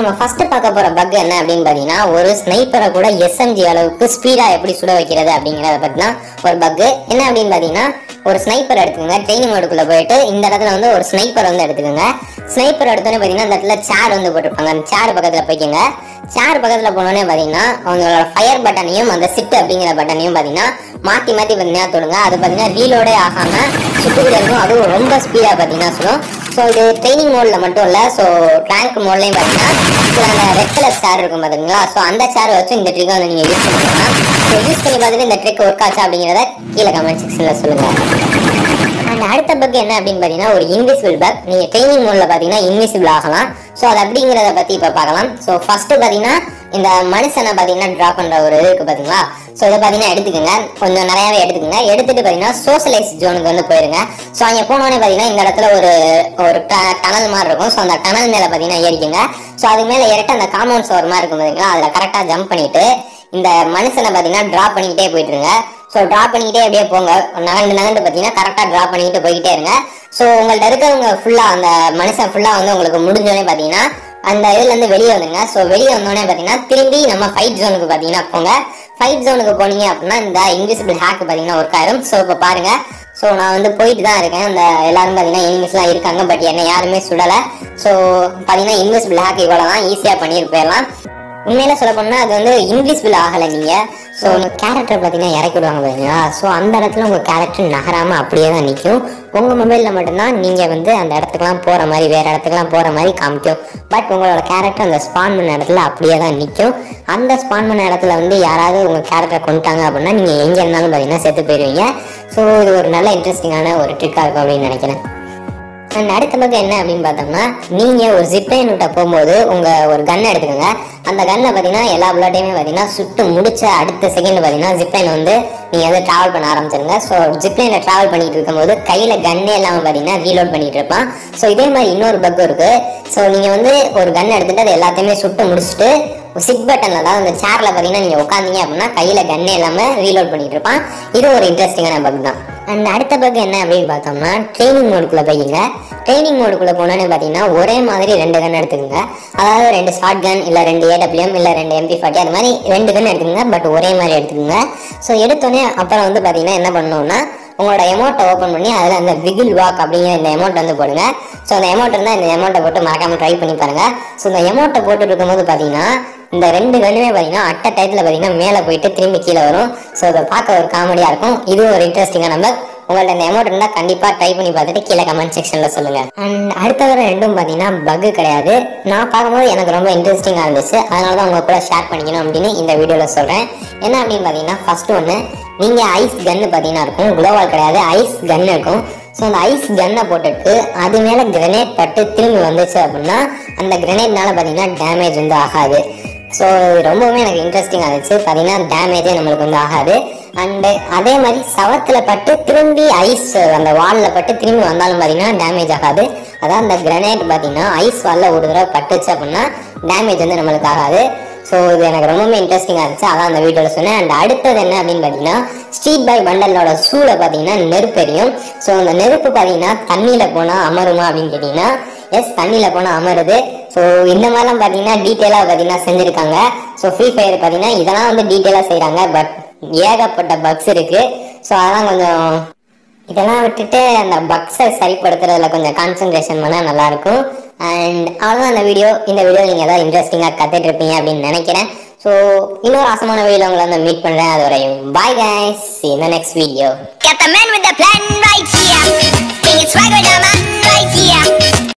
நம்ம ஃபர்ஸ்ட் பார்க்க போற பக் என்ன அப்படின்னு பாத்தீங்கன்னா ஒரு ஸ்னைப்பரை கூட எஸ்எம்ஜி அளவுக்கு ஸ்பீடா எப்படி சுட வைக்கிறது அப்படிங்கறத பத்தினா ஒரு பக் என்ன அப்படின்னு பாத்தீங்கன்னா ஒரு ஸ்னைப்பர் எடுத்துக்கோங்க ட்ரைனிங் மோடுக்குள்ள போயிட்டு இந்த இடத்துல வந்து ஒரு ஸ்னைப்பர் வந்து எடுத்துக்கோங்க ஸ்னைப்பர் எடுத்தோடனே பாத்தீங்கன்னா அந்த இடத்துல சேர் வந்து போட்டிருப்பாங்க அந்த சேர் பக்கத்துல போய்க்கோங்க சேர் பக்கத்துல போனோடனே பாத்தீங்கன்னா அவங்களோட ஃபயர் பட்டனையும் அந்த சிட் அப்படிங்கிற பட்டனையும் பாத்தீங்கன்னா மாத்தி மாத்தி பாத்தீங்கன்னா தொடுங்க அது பாத்தீங்கன்னா ரீலோடே ஆகாம சுட்டுக்கிட்டே இருக்கும் அதுவும் ரொம்ப ஸ்பீடா பாத்தீங்கன்னா சொல்லும் ஸோ இது ட்ரைனிங் மோட்ல மட்டும் இல்ல ஸோ ரேங்க் மோட்லயும் பாத்தீங்கன்னா இதுல அந்த ரெட் கலர் சேர் இருக்கும் பாத்தீங்களா ஸோ அந்த சேர் வச்சு இந்த ட்ரிக்கை வந்து நீங்க யூஸ் பண்ணிக்கலாம் ஸோ யூஸ் பண்ணி பார்த்துட்டு இந்த ட்ரிக் ஒர்க் ஆச்சா அப்படிங்கிறத கீழே கமெண்ட் செக்ஷன்ல சொல்லுங்க அண்ட் அடுத்த பக் என்ன அப்படின்னு பார்த்தீங்கன்னா ஒரு இன்விசிபிள் பக் நீங்கள் ட்ரைனிங் மோடில் பார்த்தீங்கன்னா இன்விசிபிள் ஆகலாம் ஸோ அது அப்படிங்கிறத பற்றி இப்போ பார்க்கலாம் ஸோ ஃபர்ஸ்ட் பார்த்தீங்கன்னா இந்த மனுஷனை பார்த்தீங்கன்னா ட்ரா பண்ணுற ஒரு இது இருக்கு பார்த்தீங்களா ஸோ இதை பார்த்தீங்கன்னா எடுத்துக்கோங்க கொஞ்சம் நிறையாவே எடுத்துக்கோங்க எடுத்துட்டு பார்த்தீங்கன்னா சோஷலைஸ் ஜோனுக்கு வந்து போயிருங்க ஸோ அங்கே போனோடனே பார்த்தீங்கன்னா இந்த இடத்துல ஒரு ஒரு டனல் மாதிரி இருக்கும் ஸோ அந்த டனல் மேலே பார்த்தீங்கன்னா ஏறிக்குங்க ஸோ அது மேலே ஏறிட்டு அந்த காம்பவுண்ட் சோர் மாதிரி இருக்கும் பார்த்தீங்களா அதில் கரெக்டாக ஜம்ப் பண்ணிட்டு இந்த மனுஷனை பார்த்தீங்கன்னா ட்ரா பண்ணிக்கிட்டே போயிட்டுருங்க ஸோ ட்ரா பண்ணிக்கிட்டே அப்படியே போங்க நகண்டு நகண்டு பார்த்தீங்கன்னா கரெக்டாக ட்ரா பண்ணிக்கிட்டு போய்கிட்டே இருங்க ஸோ உங்கள்ட்ட இருக்கிறவங்க ஃபுல்லாக அந்த மனுஷன் ஃபுல்லாக வந்து உங்களுக்கு முடிஞ்சோடனே பார்த்தீங்கன்னா அந்த இதுலேருந்து வெளியே வந்துருங்க ஸோ வெளியே வந்தோடனே பார்த்தீங்கன்னா திரும்பி நம்ம ஃபைட் ஜோனுக்கு பார்த்தீங்கன்னா போங்க ஃபைட் ஜோனுக்கு போனீங்க அப்படின்னா இந்த இன்விசிபிள் ஹேக் பார்த்தீங்கன்னா ஒர்க் ஆயிரும் ஸோ இப்போ பாருங்க ஸோ நான் வந்து போயிட்டு தான் இருக்கேன் அந்த எல்லாரும் பார்த்தீங்கன்னா எனிமிஸ்லாம் இருக்காங்க பட் என்னை யாருமே சுடலை ஸோ பார்த்தீங்கன்னா இன்விசிபிள் ஹேக் இவ்வளோ தான் ஈஸியாக பண்ணிட்டு போயிடலாம் உண்மையில சொல்ல போனா அது வந்து இன்விசிபிள் ஆகலை நீங்க ஸோ உங்க கேரக்டர் பார்த்தீங்கன்னா இறக்கி விடுவாங்க பார்த்தீங்களா ஸோ அந்த இடத்துல உங்க கேரக்டர் நகராம அப்படியே தான் நிற்கும் உங்க மொபைல்ல மட்டும்தான் நீங்க வந்து அந்த இடத்துக்குலாம் போற மாதிரி வேற இடத்துக்குலாம் போற மாதிரி காமிக்கும் பட் உங்களோட கேரக்டர் அந்த ஸ்பான் பண்ண இடத்துல அப்படியே தான் நிற்கும் அந்த ஸ்பான் பண்ண இடத்துல வந்து யாராவது உங்க கேரக்டர் கொண்டுட்டாங்க அப்படின்னா நீங்க எங்க இருந்தாலும் பார்த்தீங்கன்னா செத்து போயிடுவீங்க ஸோ இது ஒரு நல்ல இன்ட்ரெஸ்டிங்கான ஒரு ட்ரிக்காக இருக்கும் அப்படின்னு நினைக்கிறேன் அண்ட் அடுத்த பக்கம் என்ன அப்படின்னு பார்த்தோம்னா நீங்க ஒரு ஜிப்லைன் விட்ட போகும்போது உங்க ஒரு கன் எடுத்துக்கோங்க அந்த கன்னை பார்த்தீங்கன்னா எல்லா புல்லட்டையுமே பார்த்தீங்கன்னா சுட்டு முடிச்ச அடுத்த செகண்ட் பார்த்தீங்கன்னா ஜிப்லைன் வந்து நீங்க வந்து டிராவல் பண்ண ஆரம்பிச்சிருங்க ஸோ ஜிப்லைன்ல டிராவல் பண்ணிட்டு இருக்கும்போது கையில கன்னே இல்லாம பார்த்தீங்கன்னா ரீலோட் பண்ணிட்டு இருப்பான் ஸோ இதே மாதிரி இன்னொரு பக் இருக்கு ஸோ நீங்க வந்து ஒரு கன் எடுத்துட்டு அது எல்லாத்தையுமே சுட்டு முடிச்சுட்டு சிக் பட்டன் அதாவது அந்த சேர்ல பார்த்தீங்கன்னா நீங்க உட்காந்தீங்க அப்படின்னா கையில கன்னே இல்லாம ரீலோட் பண்ணிட்டு இருப்பான் இது ஒரு இன்ட்ரெஸ்டிங்கான பக் தான் அண்ட் அடுத்த பக் என்ன அப்படின்னு பார்த்தோம்னா ட்ரைனிங் மோடுக்குள்ள போய்க்கிங்க ட்ரைனிங் மோடுக்குள்ள போனோன்னு பார்த்தீங்கன்னா ஒரே மாதிரி ரெண்டு கன் எடுத்துக்கோங்க அதாவது ரெண்டு ஷார்ட் கன் இல்லை ரெண்டு ஏடபிள்யூஎம் இல்லை ரெண்டு எம்பி ஃபார்ட்டி அது மாதிரி ரெண்டு கன் எடுத்துக்கோங்க பட் ஒரே மாதிரி எடுத்துக்கோங்க ஸோ எடுத்தோடனே அப்புறம் வந்து பார்த்தீங்கன்னா என்ன பண்ணணும்னா உங்களோட எமௌண்ட்டை ஓப்பன் பண்ணி அதில் அந்த விகில் வாக் அப்படிங்கிற இந்த எமௌண்ட் வந்து போடுங்க ஸோ அந்த எமௌண்ட் இருந்தால் இந்த எமௌண்ட்டை போட்டு மறக்காம ட்ரை பண்ணி பாருங்க ஸோ இந்த எமௌண்ட்டை போட்டுட்டு இருக்கும்போது பார்த்தீங்கன்னா இந்த ரெண்டு கண்ணுமே பார்த்தீங்கன்னா அட்ட டயத்தில் பார்த்தீங்கன்னா மேலே போயிட்டு திரும்பி கீழே வரும் ஸோ அதை பார்க்க ஒரு காமெடியாக இருக்கும் இதுவும் ஒரு இன்ட்ரெஸ்டிங்கான நம்பர் உங்கள்ட்ட இந்த அமௌண்ட் இருந்தால் கண்டிப்பாக ட்ரை பண்ணி பார்த்துட்டு கீழே கமெண்ட் செக்ஷனில் சொல்லுங்கள் அண்ட் அடுத்த வர ரெண்டும் பார்த்தீங்கன்னா பக்கு கிடையாது நான் பார்க்கும்போது எனக்கு ரொம்ப இன்ட்ரெஸ்டிங்காக இருந்துச்சு அதனால தான் உங்க கூட ஷேர் பண்ணிக்கணும் அப்படின்னு இந்த வீடியோவில் சொல்கிறேன் என்ன அப்படின்னு பார்த்தீங்கன்னா ஃபர்ஸ்ட் ஒன்று நீங்கள் ஐஸ் கன்னு பார்த்தீங்கன்னா இருக்கும் குளோவால் கிடையாது ஐஸ் கன் இருக்கும் ஸோ அந்த ஐஸ் கன்னை போட்டுட்டு அது மேலே கிரனேட் பட்டு திரும்பி வந்துச்சு அப்படின்னா அந்த கிரனேட்னால பார்த்தீங்கன்னா டேமேஜ் வந்து ஆகாது ஸோ ரொம்பவுமே எனக்கு இன்ட்ரெஸ்டிங்காக இருந்துச்சு பார்த்தீங்கன்னா டேமேஜே நம்மளுக்கு வந்து ஆகாது அண்டு அதே மாதிரி சவத்தில் பட்டு திரும்பி ஐஸ் அந்த வாலில் பட்டு திரும்பி வந்தாலும் பார்த்தீங்கன்னா டேமேஜ் ஆகாது அதான் அந்த கிரனேட் பார்த்தீங்கன்னா ஐஸ் வாலில் ஒரு தடவை பட்டுச்சு அப்படின்னா டேமேஜ் வந்து நம்மளுக்கு ஆகாது ஸோ இது எனக்கு ரொம்பவே இன்ட்ரெஸ்டிங்காக இருந்துச்சு அதான் அந்த வீடியோவில் சொன்னேன் அண்ட் அடுத்தது என்ன அப்படின்னு பார்த்தீங்கன்னா ஸ்ட்ரீட் பை பண்டலோட சூளை பார்த்தீங்கன்னா நெருப்பு எரியும் ஸோ அந்த நெருப்பு பார்த்தீங்கன்னா தண்ணியில் போனால் அமருமா அப்படின்னு கேட்டிங்கன்னா எஸ் தண்ணியில் போனால் அமருது ஸோ இந்த மாதிரிலாம் பார்த்தீங்கன்னா டீட்டெயிலாக பார்த்தீங்கன்னா செஞ்சுருக்காங்க ஸோ ஃப்ரீ ஃபயர் பார்த்தீங்கன்னா இதெல்லாம் வந்து டீட்டெயிலாக செய்கிறாங்க பட் ஏகப்பட்ட பக்ஸ் இருக்குது ஸோ அதெல்லாம் கொஞ்சம் இதெல்லாம் விட்டுட்டு அந்த பக்ஸை சரிப்படுத்துறதுல கொஞ்சம் கான்சென்ட்ரேஷன் பண்ணால் நல்லாயிருக்கும் அண்ட் அவ்வளோதான் அந்த வீடியோ இந்த வீடியோ நீங்கள் ஏதாவது இன்ட்ரெஸ்டிங்காக கற்றுட்டு இருப்பீங்க அப்படின்னு நினைக்கிறேன் ஸோ இன்னொரு ஆசமான வீடியோ உங்களை வந்து மீட் பண்ணுறேன் அது வரையும் பாய் guys see you in the next video Got the man with the plan right here. King is swagger, the man